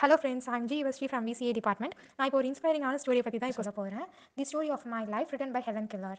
hello friends I'm G Yuvasri from VCA department நான் இப்போ ஒரு இன்ஸ்பைரிங்கான ஸ்டோரியை பற்றி தான் சொல்ல போகிறேன் the story of my life written by Helen Keller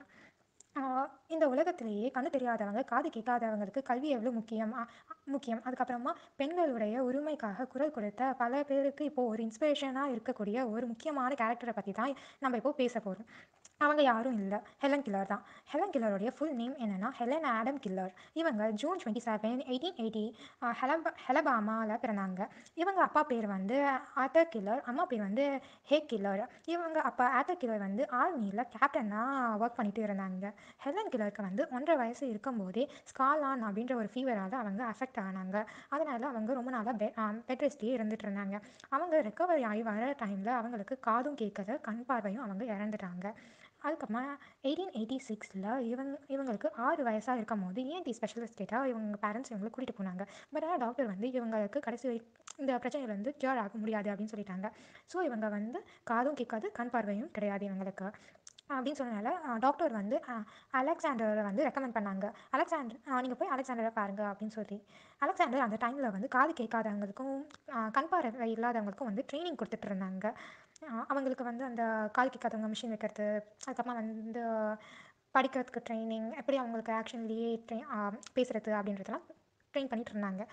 இந்த உலகத்திலேயே கண்ணு தெரியாதவங்க காது கேட்காதவங்களுக்கு கல்வி எவ்வளோ முக்கியம் அ- முக்கியம் அதுக்கப்புறமா பெண்களுடைய உரிமைக்காக குரல் கொடுத்த பல பேருக்கு இப்போது ஒரு இன்ஸ்பிரேஷனாக இருக்கக்கூடிய ஒரு முக்கியமான கேரக்டரை பற்றி தான் நம்ம இப்போ பேச போகிறோம் அவங்க யாரும் இல்லை ஹெலன் கில்லர் தான் ஹெலன் கில்லருடைய ஃபுல் நேம் என்னன்னா ஹெலன் ஆடம் கில்லர் இவங்க June twenty seven eighteen eighty ஹெலப ஹெலபாமாவில் பிறந்தாங்க இவங்க அப்பா பேர் வந்து ஆத்தர் கில்லர் அம்மா பேர் வந்து ஹே கில்லர் இவங்க அப்பா ஆத்தர் கில்லர் வந்து ஆர்மியில் கேப்டனாக ஒர்க் பண்ணிட்டு இருந்தாங்க ஹெலன் கில்லருக்கு வந்து ஒன்றரை வயசு இருக்கும்போதே ஸ்காலான் அப்படின்ற ஒரு ஃபீவரால் அவங்க அஃபெக்ட் ஆனாங்க அதனால் அவங்க ரொம்ப நாளாக பெ பெட் ரெஸ்ட்லேயே இருந்துட்டு இருந்தாங்க அவங்க ரெக்கவரி ஆகி வர டைமில் அவங்களுக்கு காதும் கேட்கல கண் பார்வையும் அவங்க இறந்துட்டாங்க அதுக்கப்புறமா எயிட்டீன் எயிட்டி சிக்ஸில் இவங்க இவங்களுக்கு ஆறு வயசாக இருக்கும் போது ஏன் டி ஸ்பெஷலிஸ்ட் கேட்டால் இவங்க பேரண்ட்ஸ் இவங்களை கூட்டிகிட்டு போனாங்க பட் ஆனால் டாக்டர் வந்து இவங்களுக்கு கடைசி வரை இந்த பிரச்சனையிலேருந்து க்யூர் ஆக முடியாது அப்படின்னு சொல்லிட்டாங்க ஸோ இவங்க வந்து காதும் கேட்காது கண் பார்வையும் கிடையாது இவங்களுக்கு அப்படின்னு சொன்னனால டாக்டர் வந்து அஹ், அலெக்சாண்டரை வந்து ரெக்கமெண்ட் பண்ணாங்க அலெக்சாண்டர் நீங்கள் போய் அலெக்சாண்டரை பாருங்க அப்படின்னு சொல்லி அலெக்சாண்டர் அந்த டைமில் வந்து காது கேட்காதவங்களுக்கும் அஹ், கண் பார்வை இல்லாதவங்களுக்கும் வந்து ட்ரைனிங் கொடுத்துட்டு இருந்தாங்க அஹ், அவங்களுக்கு வந்து அந்த காது கேட்காதவங்க மிஷின் வைக்கிறது அதுக்கப்புறமா வந்து படிக்கிறதுக்கு ட்ரைனிங் எப்படி அவங்களுக்கு ஆக்ஷன்லேயே ட்ரை பேசுகிறது அப்படின்றதெல்லாம் ட்ரெயின் பண்ணிட்டு இருந்தாங்க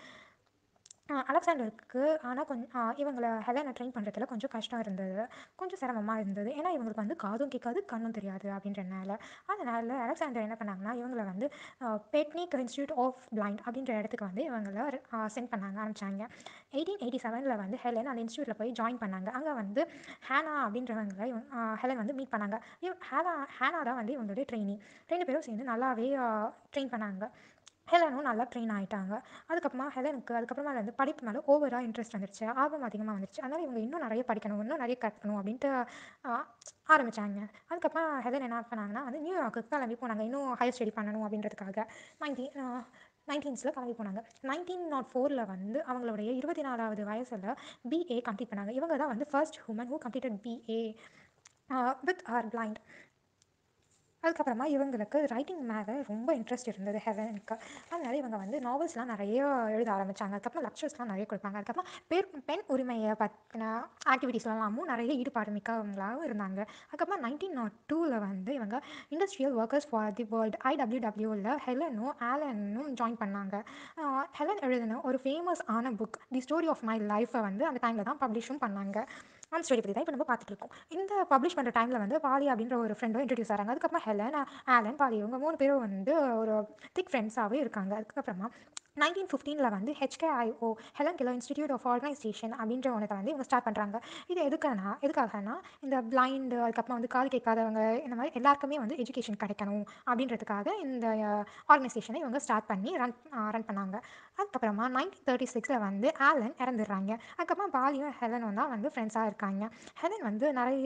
அஹ் அலெக்சாண்டருக்கு ஆனால் கொஞ்சம் இவங்களை ஹெலனை ட்ரெயின் பண்ணுறதுல கொஞ்சம் கஷ்டம் இருந்தது கொஞ்சம் சிரமமாக இருந்தது ஏன்னா இவங்களுக்கு வந்து காதும் கேட்காது கண்ணும் தெரியாது அப்படின்றனால அதனால் அலெக்சாண்டர் என்ன பண்ணாங்கன்னா இவங்களை வந்து பெட்னிக் இன்ஸ்டியூட் ஆஃப் பிளைண்ட் அப்படின்ற இடத்துக்கு வந்து இவங்களை சென்ட் பண்ணாங்க அனுப்பிச்சாங்க எயிட்டீன் எயிட்டி செவனில் வந்து ஹெலன் அந்த இன்ஸ்டியூட்டில் போய் ஜாயின் பண்ணாங்க அங்கே வந்து ஹேனா அப்படின்றவங்களை இவங்க அஹ் ஹெலன் வந்து மீட் பண்ணாங்க இவ் ஹேனா ஹேனா தான் வந்து இவங்களுடைய ட்ரெயினி ரெண்டு பேரும் சேர்ந்து நல்லாவே ட்ரெயின் பண்ணாங்க ஹெலனும் நல்லா ட்ரெயின் ஆகிட்டாங்க அதுக்கப்புறமா ஹெலனுக்கு அதுக்கப்புறமா வந்து படிப்பு மேலே ஓவராக இன்ட்ரெஸ்ட் வந்துருச்சு ஆர்வம் அதிகமாக வந்துருச்சு அதனால் இவங்க இன்னும் நிறைய படிக்கணும் இன்னும் நிறைய கற்றுக்கணும் அப்படின்ட்டு ஆஹ், ஆரம்பிச்சாங்க அதுக்கப்புறம் ஹெலன் என்ன பண்ணாங்கன்னா வந்து நியூயார்க்குக்கு கிளம்பி போனாங்க இன்னும் ஹையர் ஸ்டடி பண்ணணும் அப்படின்றதுக்காக நைன்டீன் நைன்டீன்ஸில் கிளம்பி போனாங்க நைன்டீன் நாட் ஃபோரில் வந்து அவங்களுடைய இருபத்தி நாலாவது வயசில் பிஏ கம்ப்ளீட் பண்ணாங்க இவங்க தான் வந்து first human who completed BA with are blind அதுக்கப்புறமா இவங்களுக்கு ரைட்டிங் மேலே ரொம்ப இன்ட்ரெஸ்ட் இருந்தது ஹெலனுக்கு அதனால இவங்க வந்து நாவல்ஸ்லாம் நிறைய எழுத ஆரம்பித்தாங்க அதுக்கப்புறம் லெக்சர்ஸ்லாம் நிறைய கொடுப்பாங்க அதுக்கப்புறம் பெண் பெண் உரிமையை பற்றின ஆக்டிவிட்டீஸ்லாமும் நிறைய ஈடுபாடு மிக்கவங்களாகவும் இருந்தாங்க அதுக்கப்புறமா நைன்டீன் நாட் டூவில் வந்து இவங்க industrial workers for the world ஐடபிள்யூடபிள்யூவில் ஹெலனும் ஆலனும் ஜாயின் பண்ணாங்க ஆஹ் ஹெலன் எழுதின ஒரு ஃபேமஸ் ஆன book the story of my லைஃப்பை வந்து அந்த டைமில் தான் பப்ளிஷும் பண்ணாங்க அந்த ஸ்டோரி பற்றி தான் இப்போ நம்ம பார்த்துட்டு இருக்கோம் இந்த பப்ளிஷ் பண்ணுற டைமில் வந்து பாலி அப்படின்ற ஒரு ஃப்ரெண்டும் இன்ட்ரடியூஸ் ஆகிறாங்க அதுக்கப்புறமா ஹெலன் ஆலன் பாலி இவங்க மூணு பேரும் வந்து ஒரு திக் ஃப்ரெண்ட்ஸாகவே இருக்காங்க அதுக்கப்புறமா நைன்டீன் ஃபிஃப்டீனில் வந்து HKIO Helen Keller institute of organization அப்படின்ற ஒன்றத்தை வந்து இவங்க ஸ்டார்ட் பண்ணுறாங்க இது எதுக்குன்னா எதுக்காகனா இந்த பிளைண்டு அதுக்கப்புறமா வந்து காது கேட்காதவங்க இந்த மாதிரி எல்லாருக்குமே வந்து எஜுகேஷன் கிடைக்கணும் அப்படின்றதுக்காக இந்த ஆர்கனைசேஷனை இவங்க ஸ்டார்ட் பண்ணி ரன் ரன் பண்ணாங்க அதுக்கப்புறமா நைன்டீன் தேர்ட்டி சிக்ஸில் வந்து ஆலன் இறந்துடுறாங்க அதுக்கப்புறமா பாலியும் ஹெலனும் தான் வந்து ஃப்ரெண்ட்ஸாக இருக்காங்க ஹெலன் வந்து நிறைய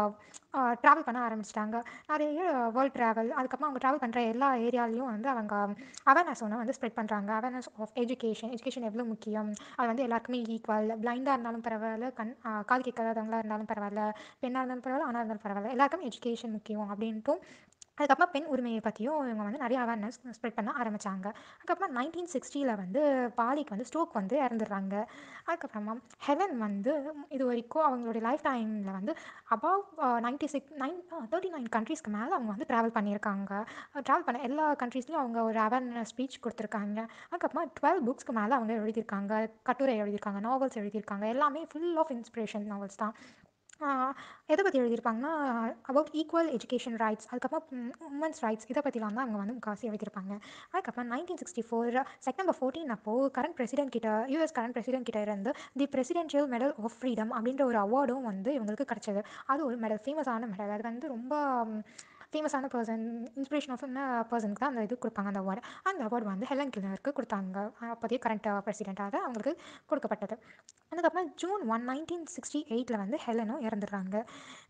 ட்ராவல் பண்ண ஆரம்பிச்சிட்டாங்க நிறைய வேர்ல்ட் ட்ராவல் அதுக்கப்புறம் அவங்க ட்ராவல் பண்ணுற எல்லா ஏரியாலையும் வந்து அவங்க அவேர்னஸ் ஒன்று வந்து ஸ்ப்ரெட் பண்ணுறாங்க அவேர்னஸ் ஆஃப் எஜுகேஷன் எஜுகேஷன் எவ்வளோ முக்கியம் அது வந்து எல்லாருக்குமே ஈக்குவல் பிளைண்டாக இருந்தாலும் பரவாயில்ல கண் ஆ, காது கேட்காதவங்களா இருந்தாலும் பரவாயில்ல பெண்ணாக இருந்தாலும் பரவாயில்ல ஆணாக இருந்தாலும் பரவாயில்ல எல்லாருக்குமே எஜுகேஷன் முக்கியம் அப்படின்ட்டும் அதுக்கப்புறம் பெண் உரிமையை பற்றியும் இவங்க வந்து நிறைய அவேர்னஸ் ஸ்ப்ரெட் பண்ண ஆரம்பித்தாங்க அதுக்கப்புறம் நைன்டீன் சிக்ஸ்டியில் வந்து பாலிக்கு வந்து ஸ்ட்ரோக் வந்து இறந்துடுறாங்க அதுக்கப்புறமா ஹெலன் வந்து இது வரைக்கும் அவங்களுடைய லைஃப் டைமில் வந்து above ninety six nine thirty nine கண்ட்ரீஸ்க்கு மேலே அவங்க வந்து ட்ராவல் பண்ணியிருக்காங்க ட்ராவல் பண்ண எல்லா கண்ட்ரீஸ்லையும் அவங்க ஒரு அவேர்னஸ் ஸ்பீச் கொடுத்துருக்காங்க அதுக்கப்புறமா டுவெல் புக்ஸ்க்கு மேலே அவங்க எழுதியிருக்காங்க கட்டுரை எழுதியிருக்காங்க நாவல்ஸ் எழுதியிருக்காங்க எல்லாமே ஃபுல் ஆஃப் இன்ஸ்பிரேஷன் நாவல்ஸ் தான் ஆஹ் எதை பற்றி எழுதியிருப்பாங்கன்னா அபவுட் ஈக்குவல் எஜுகேஷன் ரைட்ஸ் அதுக்கப்புறம் உமன்ஸ் ரைட்ஸ் இதை பற்றிலாம் தான் அவங்க வந்து முக்காசி எழுதியிருப்பாங்க அதுக்கப்புறம் nineteen sixty four September fourteen அப்போது கரண்ட் பிரசிடென்ட் கிட்ட யூஎஸ் கரண்ட் பிரசிடென்ட் கிட்ட இருந்து the presidential medal of freedom அப்படின்ற ஒரு அவார்டும் வந்து இவங்களுக்கு கிடச்சது அது ஒரு மெடல் ஃபேமஸான மெடல் அது வந்து ரொம்ப ஃபேமஸான பர்சன் இன்ஸ்பிரேஷன் ஆஃப் பர்சனுக்கு தான் அந்த இது கொடுப்பாங்க அந்த அவார்டு அந்த அவார்டு வந்து ஹெலன் கில்லருக்கு கொடுத்தாங்க அப்போதைய கரண்ட் பிரசிடெண்ட்டாக அவங்களுக்கு கொடுக்கப்பட்டது அதுக்கப்புறம் ஜூன் ஒன் நைன்டீன் சிக்ஸ்டி எயிட்டில் வந்து ஹெலனும் இறந்துடுறாங்க